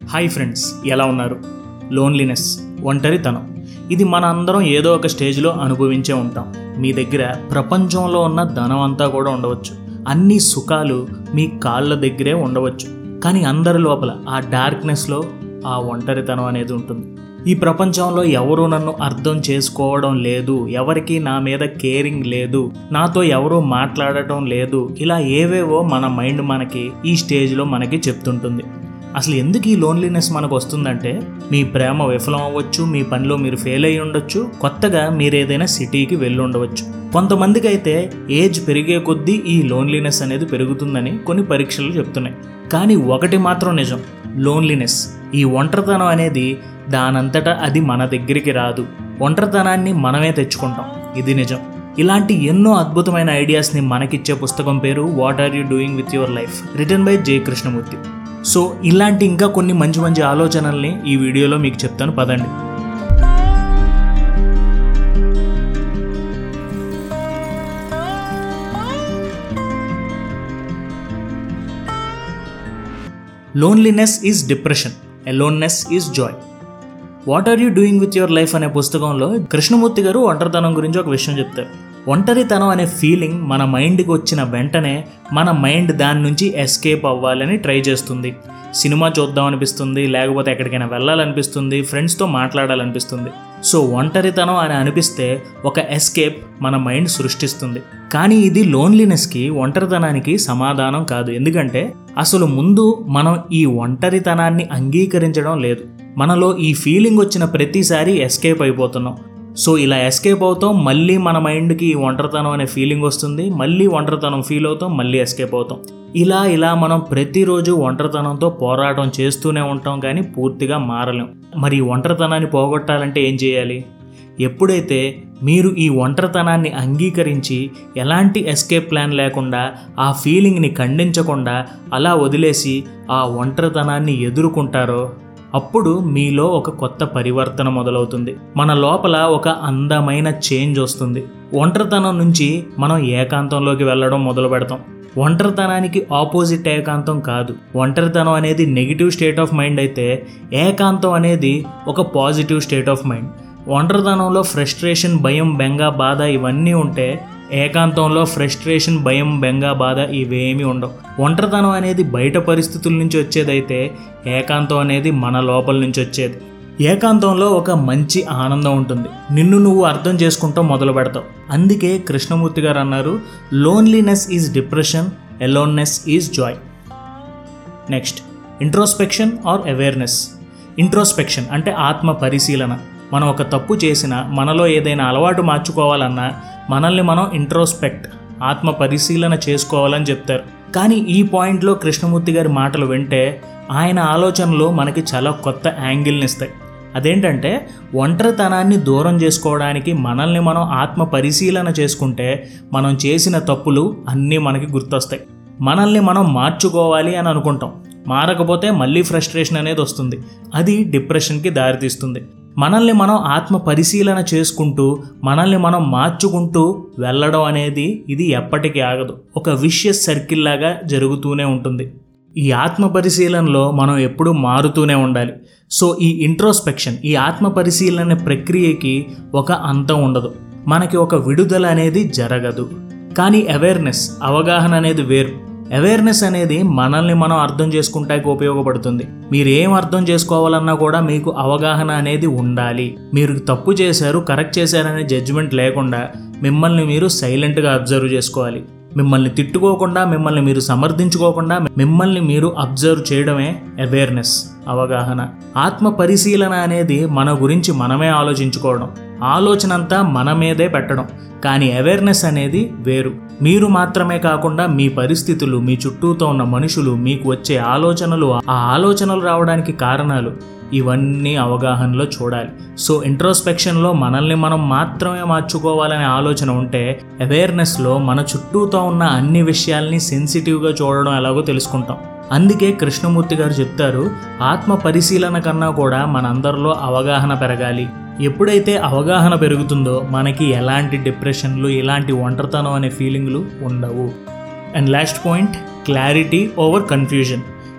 hi friends ఎలా ఉన్నారు loneliness ఒంటరితనం ఇది మన అందరం ఏదో ఒక స్టేజ్లో అనుభవించే ఉంటాం మీ దగ్గర ప్రపంచంలో ఉన్న ధనం అంతా కూడా ఉండవచ్చు అన్ని సుఖాలు మీ కాళ్ళ దగ్గరే ఉండవచ్చు కానీ అందరి లోపల ఆ డార్క్నెస్లో ఆ ఒంటరితనం అనేది ఉంటుంది ఈ ప్రపంచంలో ఎవరు నన్ను అర్థం చేసుకోవడం లేదు ఎవరికి నా మీద కేరింగ్ లేదు నాతో ఎవరు మాట్లాడటం లేదు ఇలా ఏవేవో మన మైండ్ మనకి ఈ స్టేజ్లో మనకి చెప్తుంటుంది అసలు ఎందుకు ఈ లోన్లీనెస్ మనకు వస్తుందంటే మీ ప్రేమ విఫలం అవ్వచ్చు మీ పనిలో మీరు ఫెయిల్ అయ్యి ఉండొచ్చు కొత్తగా మీరు ఏదైనా సిటీకి వెళ్ళి ఉండవచ్చు కొంతమందికి అయితే ఏజ్ పెరిగే కొద్దీ ఈ లోన్లీనెస్ అనేది పెరుగుతుందని కొన్ని పరీక్షలు చెప్తున్నాయి కానీ ఒకటి మాత్రం నిజం లోన్లీనెస్ ఈ ఒంటరితనం అనేది దానంతటా అది మన దగ్గరికి రాదు ఒంటరితనాన్ని మనమే తెచ్చుకుంటాం ఇది నిజం ఇలాంటి ఎన్నో అద్భుతమైన ఐడియాస్ని మనకిచ్చే పుస్తకం పేరు what are you doing with your life return by J Krishnamurti so ఇలాంటి ఇంకా కొన్ని మంచి మంచి ఆలోచనల్ని ఈ వీడియోలో మీకు చెప్తాను పదండి loneliness is depression aloneness is joy what are you doing with your life అనే పుస్తకంలో కృష్ణమూర్తి గారు ఒంటరితనం గురించి ఒక విషయం చెప్తారు ఒంటరితనం అనే ఫీలింగ్ మన మైండ్కి వచ్చిన వెంటనే మన మైండ్ దాని నుంచి ఎస్కేప్ అవ్వాలని ట్రై చేస్తుంది సినిమా చూద్దాం అనిపిస్తుంది లేకపోతే ఎక్కడికైనా వెళ్ళాలనిపిస్తుంది ఫ్రెండ్స్తో మాట్లాడాలనిపిస్తుంది సో ఒంటరితనం అని అనిపిస్తే ఒక ఎస్కేప్ మన మైండ్ సృష్టిస్తుంది కానీ ఇది లోన్లీనెస్కి ఒంటరితనానికి సమాధానం కాదు ఎందుకంటే అసలు ముందు మనం ఈ ఒంటరితనాన్ని అంగీకరించడం లేదు మనలో ఈ ఫీలింగ్ వచ్చిన ప్రతిసారి ఎస్కేప్ అయిపోతున్నాం సో ఇలా ఎస్కేప్ అవుతాం మళ్ళీ మన మైండ్కి ఈ ఒంటరితనం అనే ఫీలింగ్ వస్తుంది మళ్ళీ ఒంటరితనం ఫీల్ అవుతాం మళ్ళీ ఎస్కేప్ అవుతాం ఇలా ఇలా మనం ప్రతిరోజు ఒంటరితనంతో పోరాటం చేస్తూనే ఉంటాం కానీ పూర్తిగా మారలేం మరి ఈ ఒంటరితనాన్ని పోగొట్టాలంటే ఏం చేయాలి ఎప్పుడైతే మీరు ఈ ఒంటరితనాన్ని అంగీకరించి ఎలాంటి ఎస్కేప్ ప్లాన్ లేకుండా ఆ ఫీలింగ్ని ఖండించకుండా అలా వదిలేసి ఆ ఒంటరితనాన్ని ఎదుర్కొంటారో అప్పుడు మీలో ఒక కొత్త పరివర్తన మొదలవుతుంది మన లోపల ఒక అందమైన చేంజ్ వస్తుంది ఒంటరితనం నుంచి మనం ఏకాంతంలోకి వెళ్ళడం మొదలు పెడతాం ఒంటరితనానికి ఆపోజిట్ ఏకాంతం కాదు ఒంటరితనం అనేది నెగిటివ్ స్టేట్ ఆఫ్ మైండ్ అయితే ఏకాంతం అనేది ఒక పాజిటివ్ స్టేట్ ఆఫ్ మైండ్ ఒంటరితనంలో ఫ్రస్ట్రేషన్ భయం బెంగ బాధ ఇవన్నీ ఉంటే ఏకాంతంలో ఫ్రస్ట్రేషన్ భయం బెంగ బాధ ఇవేమీ ఉండవు ఒంటరితనం అనేది బయట పరిస్థితుల నుంచి వచ్చేదైతే ఏకాంతం అనేది మన లోపల నుంచి వచ్చేది ఏకాంతంలో ఒక మంచి ఆనందం ఉంటుంది నిన్ను నువ్వు అర్థం చేసుకుంటూ మొదలు పెడతావు అందుకే కృష్ణమూర్తి గారు అన్నారు loneliness is depression aloneness is joy next introspection or awareness introspection అంటే ఆత్మ పరిశీలన మనం ఒక తప్పు చేసినా మనలో ఏదైనా అలవాటు మార్చుకోవాలన్నా మనల్ని మనం ఇంట్రోస్పెక్ట్ ఆత్మ పరిశీలన చేసుకోవాలని చెప్తారు కానీ ఈ పాయింట్లో కృష్ణమూర్తి గారి మాటలు వింటే ఆయన ఆలోచనలు మనకి చాలా కొత్త యాంగిల్ని ఇస్తాయి అదేంటంటే ఒంటరితనాన్ని దూరం చేసుకోవడానికి మనల్ని మనం ఆత్మ పరిశీలన చేసుకుంటే మనం చేసిన తప్పులు అన్నీ మనకి గుర్తొస్తాయి మనల్ని మనం మార్చుకోవాలి అని అనుకుంటాం మారకపోతే మళ్ళీ ఫ్రస్ట్రేషన్ అనేది వస్తుంది అది డిప్రెషన్కి దారితీస్తుంది మనల్ని మనం ఆత్మ పరిశీలన చేసుకుంటూ మనల్ని మనం మార్చుకుంటూ వెళ్ళడం అనేది ఇది ఎప్పటికీ ఆగదు ఒక విషయస్ సర్కిల్ లాగా జరుగుతూనే ఉంటుంది ఈ ఆత్మ పరిశీలనలో మనం ఎప్పుడూ మారుతూనే ఉండాలి సో ఈ ఇంట్రోస్పెక్షన్ ఈ ఆత్మ పరిశీలన ప్రక్రియకి ఒక అంతం ఉండదు మనకి ఒక విడుదల అనేది జరగదు కానీ అవేర్నెస్ అవగాహన అనేది వేరు అవేర్నెస్ అనేది మనల్ని మనం అర్థం చేసుకుంటానికి ఉపయోగపడుతుంది మీరు ఏం అర్థం చేసుకోవాలన్నా కూడా మీకు అవగాహన అనేది ఉండాలి మీరు తప్పు చేశారు కరెక్ట్ చేశారనే జడ్జిమెంట్ లేకుండా మిమ్మల్ని మీరు సైలెంట్గా అబ్జర్వ్ చేసుకోవాలి మిమ్మల్ని తిట్టుకోకుండా మిమ్మల్ని మీరు సమర్థించుకోకుండా మిమ్మల్ని మీరు అబ్జర్వ్ చేయడమే అవేర్నెస్ అవగాహన ఆత్మ పరిశీలన అనేది మన గురించి మనమే ఆలోచించుకోవడం ఆలోచన అంతా మన మీదే పెట్టడం కానీ అవేర్నెస్ అనేది వేరు మీరు మాత్రమే కాకుండా మీ పరిస్థితులు మీ చుట్టూతో ఉన్న మనుషులు మీకు వచ్చే ఆలోచనలు ఆ ఆలోచనలు రావడానికి కారణాలు ఇవన్నీ అవగాహనలో చూడాలి సో ఇంట్రోస్పెక్షన్లో మనల్ని మనం మాత్రమే మార్చుకోవాలనే ఆలోచన ఉంటే అవేర్నెస్లో మన చుట్టూతో ఉన్న అన్ని విషయాల్ని సెన్సిటివ్గా చూడడం ఎలాగో తెలుసుకుంటాం అందుకే కృష్ణమూర్తి గారు చెప్తారు ఆత్మ పరిశీలన కన్నా కూడా మనందరిలో అవగాహన పెరగాలి ఎప్పుడైతే అవగాహన పెరుగుతుందో మనకి ఎలాంటి డిప్రెషన్లు ఎలాంటి ఒంటరితనం అనే ఫీలింగ్లు ఉండవు and last point clarity over confusion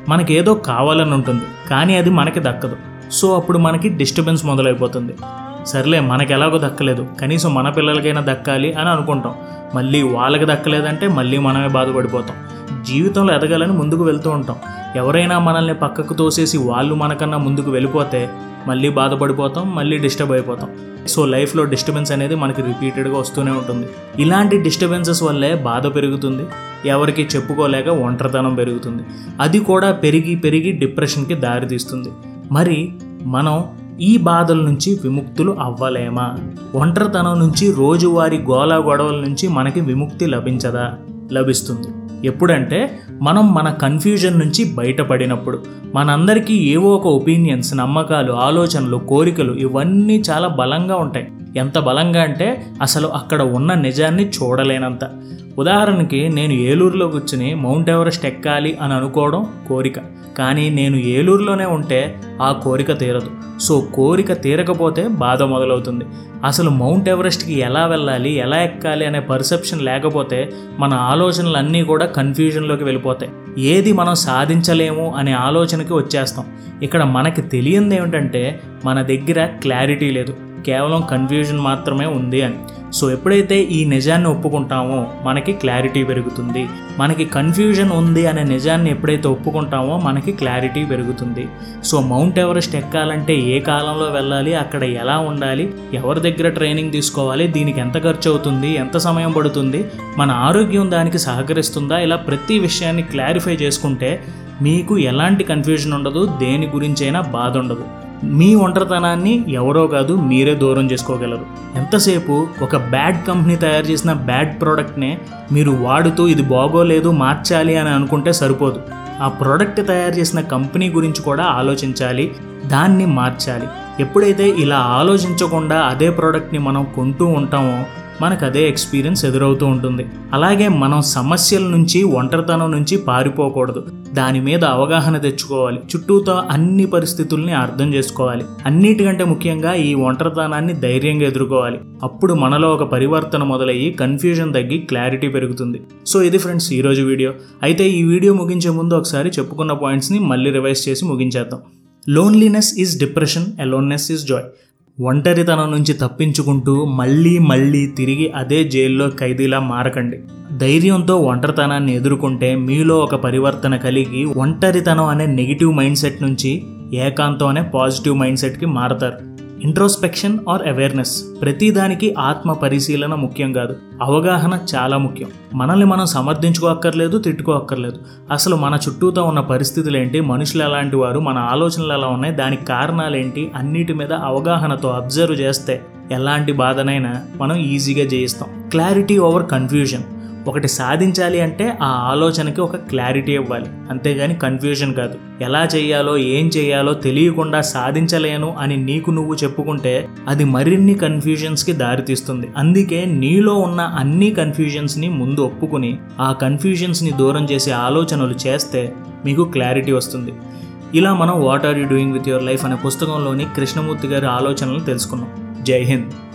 మనకి ఏదో కావాలని ఉంటుంది కానీ అది మనకి దక్కదు సో అప్పుడు మనకి డిస్టర్బెన్స్ మొదలైపోతుంది సర్లే మనకి ఎలాగో దక్కలేదు కనీసం మన పిల్లలకైనా దక్కాలి అని అనుకుంటాం మళ్ళీ వాళ్ళకి దక్కలేదంటే మళ్ళీ మనమే బాధపడిపోతాం జీవితంలో ఎదగాలని ముందుకు వెళ్తూ ఉంటాం ఎవరైనా మనల్ని పక్కకు తోసేసి వాళ్ళు మనకన్నా ముందుకు వెళ్ళిపోతే మళ్ళీ బాధపడిపోతాం మళ్ళీ డిస్టర్బ్ అయిపోతాం సో లైఫ్లో డిస్టర్బెన్స్ అనేది మనకి రిపీటెడ్గా వస్తూనే ఉంటుంది ఇలాంటి డిస్టర్బెన్సెస్ వల్లే బాధ పెరుగుతుంది ఎవరికి చెప్పుకోలేక ఒంటరితనం పెరుగుతుంది అది కూడా పెరిగి పెరిగి డిప్రెషన్కి దారితీస్తుంది మరి మనం ఈ బాధల నుంచి విముక్తులు అవ్వలేమా ఒంటరితనం నుంచి రోజువారీ గోల గొడవల నుంచి మనకి విముక్తి లభించదా లభిస్తుంది ఎప్పుడంటే మనం మన కన్ఫ్యూజన్ నుంచి బయటపడినప్పుడు మనందరికీ ఏవో ఒక ఒపీనియన్స్ నమ్మకాలు ఆలోచనలు కోరికలు ఇవన్నీ చాలా బలంగా ఉంటాయి ఎంత బలంగా అంటే అసలు అక్కడ ఉన్న నిజాన్ని చూడలేనంత ఉదాహరణకి నేను ఏలూరులో కూర్చుని మౌంట్ ఎవరెస్ట్ ఎక్కాలి అని అనుకోవడం కోరిక కానీ నేను ఏలూరులోనే ఉంటే ఆ కోరిక తీరదు సో కోరిక తీరకపోతే బాధ మొదలవుతుంది అసలు మౌంట్ ఎవరెస్ట్కి ఎలా వెళ్ళాలి ఎలా ఎక్కాలి అనే పర్సెప్షన్ లేకపోతే మన ఆలోచనలు అన్నీ కూడా కన్ఫ్యూజన్లోకి వెళ్ళిపోతాయి ఏది మనం సాధించలేము అనే ఆలోచనకి వచ్చేస్తాం ఇక్కడ మనకి తెలియంది ఏమిటంటే మన దగ్గర క్లారిటీ లేదు కేవలం కన్ఫ్యూజన్ మాత్రమే ఉంది అని సో ఎప్పుడైతే ఈ నిజాన్ని ఒప్పుకుంటామో మనకి క్లారిటీ పెరుగుతుంది మనకి కన్ఫ్యూజన్ ఉంది అనే నిజాన్ని ఎప్పుడైతే ఒప్పుకుంటామో మనకి క్లారిటీ పెరుగుతుంది సో మౌంట్ ఎవరెస్ట్ ఎక్కాలంటే ఏ కాలంలో వెళ్ళాలి అక్కడ ఎలా ఉండాలి ఎవరి దగ్గర ట్రైనింగ్ తీసుకోవాలి దీనికి ఎంత ఖర్చు అవుతుంది ఎంత సమయం పడుతుంది మన ఆరోగ్యం దానికి సహకరిస్తుందా ఇలా ప్రతి విషయాన్ని క్లారిఫై చేసుకుంటే మీకు ఎలాంటి కన్ఫ్యూజన్ ఉండదు దేని గురించైనా బాధ ఉండదు మీ ఒంటరితనాన్ని ఎవరో కాదు మీరే దూరం చేసుకోగలరు ఎంతసేపు ఒక బ్యాడ్ కంపెనీ తయారు చేసిన బ్యాడ్ ప్రోడక్ట్నే మీరు వాడుతూ ఇది బాగోలేదు మార్చాలి అని అనుకుంటే సరిపోదు ఆ ప్రోడక్ట్ తయారు చేసిన కంపెనీ గురించి కూడా ఆలోచించాలి దాన్ని మార్చాలి ఎప్పుడైతే ఇలా ఆలోచించకుండా అదే ప్రోడక్ట్ని మనం కొంటూ ఉంటామో మనకు అదే ఎక్స్పీరియన్స్ ఎదురవుతూ ఉంటుంది అలాగే మనం సమస్యల నుంచి ఒంటరితనం నుంచి పారిపోకూడదు దాని మీద అవగాహన తెచ్చుకోవాలి చుట్టూతో అన్ని పరిస్థితుల్ని అర్థం చేసుకోవాలి అన్నిటికంటే ముఖ్యంగా ఈ ఒంటరితనాన్ని ధైర్యంగా ఎదుర్కోవాలి అప్పుడు మనలో ఒక పరివర్తన మొదలయ్యి కన్ఫ్యూజన్ తగ్గి క్లారిటీ పెరుగుతుంది సో ఇది ఫ్రెండ్స్ ఈరోజు వీడియో అయితే ఈ వీడియో ముగించే ముందు ఒకసారి చెప్పుకున్న పాయింట్స్ని మళ్ళీ రివైజ్ చేసి ముగించేద్దాం loneliness is depression aloneness is joy ఒంటరితనం నుంచి తప్పించుకుంటూ మళ్ళీ మళ్ళీ తిరిగి అదే జైల్లో ఖైదీలా మారకండి ధైర్యంతో ఒంటరితనాన్ని ఎదుర్కొంటే మీలో ఒక పరివర్తన కలిగి ఒంటరితనం అనే నెగిటివ్ మైండ్ సెట్ నుంచి ఏకాంతం అనే పాజిటివ్ మైండ్ సెట్కి మారతారు ఇంట్రోస్పెక్షన్ ఆర్ అవేర్నెస్ ప్రతిదానికి ఆత్మ పరిశీలన ముఖ్యం కాదు అవగాహన చాలా ముఖ్యం మనల్ని మనం సమర్థించుకోక్కర్లేదు తిట్టుకోక్కర్లేదు అసలు మన చుట్టూతో ఉన్న పరిస్థితులు ఏంటి మనుషులు ఎలాంటి వారు మన ఆలోచనలు ఎలా ఉన్నాయి దానికి కారణాలు ఏంటి అన్నిటి మీద అవగాహనతో అబ్జర్వ్ చేస్తే ఎలాంటి బాధనైనా మనం ఈజీగా జయిస్తాం క్లారిటీ ఓవర్ కన్ఫ్యూజన్ ఒకటి సాధించాలి అంటే ఆ ఆలోచనకి ఒక క్లారిటీ ఇవ్వాలి అంతేగాని కన్ఫ్యూజన్ కాదు ఎలా చేయాలో ఏం చేయాలో తెలియకుండా సాధించలేను అని నీకు నువ్వు చెప్పుకుంటే అది మరిన్ని కన్ఫ్యూజన్స్కి దారితీస్తుంది అందుకే నీలో ఉన్న అన్ని కన్ఫ్యూజన్స్ని ముందు ఒప్పుకుని ఆ కన్ఫ్యూజన్స్ని దూరం చేసే ఆలోచనలు చేస్తే మీకు క్లారిటీ వస్తుంది ఇలా మనం what are you doing with your life అనే పుస్తకంలోని కృష్ణమూర్తి గారి ఆలోచనలు తెలుసుకున్నాం జై హింద్